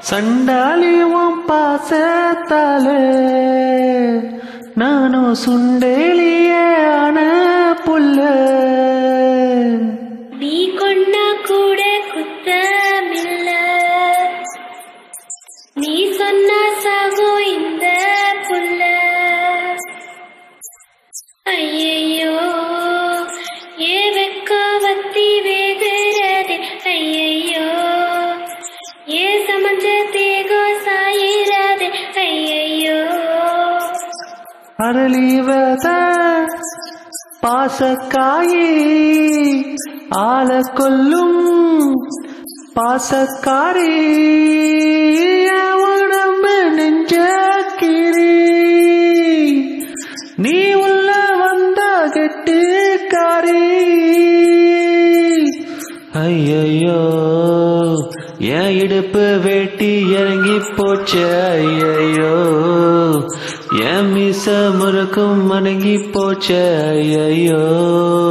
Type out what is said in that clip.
சண்டாலியும் பாசத்தாலே நானும் சுண்டேலியே ஆன புல்ல நீ கொண்டா கூட குத்தமில்ல நீ சொன்ன சாகோ இந்த புல்ல ஐயையோ ஏ வெக்க வத்தி வேகிறதே ஐயையோ ஏ சமஞ்ச தேகோ சாயிரதே ஐயையோ அரளிவத பாசக்காயி ஆள கொல்லும் பாசக்காரி என் உடம்பு நெஞ்சக்கிரி நீ உள்ள வந்த கெட்டுக்காரி ஐயையோ என் இடுப்பு வெட்டி இறங்கி போச்சு ஐயையோ என் மீச முறுக்கும் மணங்கி போச்சு ஐயையோ